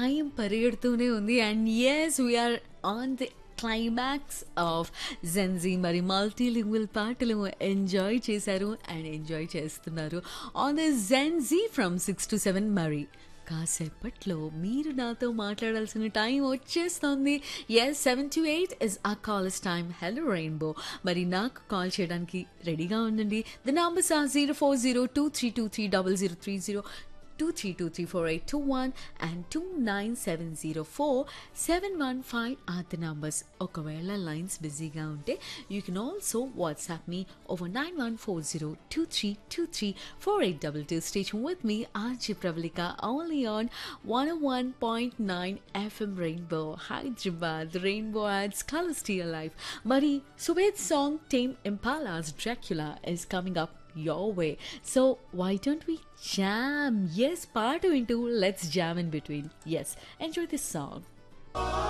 Time పరిగెడుతూనే ఉంది and as we are on the climax of Gen Z మరి మల్టీలింగ్వల్ పాటలు ఎంజాయ్ చేశారు అండ్ ఎంజాయ్ చేస్తున్నారు on the Gen Z from six to seven మరి కాసేపట్లో మీరు నాతో మాట్లాడాల్సిన టైం వచ్చేస్తుంది as seven to eight is a college time hello Rainbow మరి నాకు కాల్ చేయడానికి రెడీగా ఉండండి the numbers uh zero four zero two three two three double zero three zero two three two three four eight two one and two nine seven zero four seven one five or the numbers ఒకవేళ lines బిజీగా ఉంటే you can also WhatsApp me over nine one four zero two three two three four eight double two station with me RJ Pravalika only on one one point nine FM Rainbow Hyderabad Rainbow adds colours to your life మరి సువేద్ song Tame Impala's Dracula is coming up your way. So why don't we jam? Yes, part into let's jam in between. Yes, enjoy this song.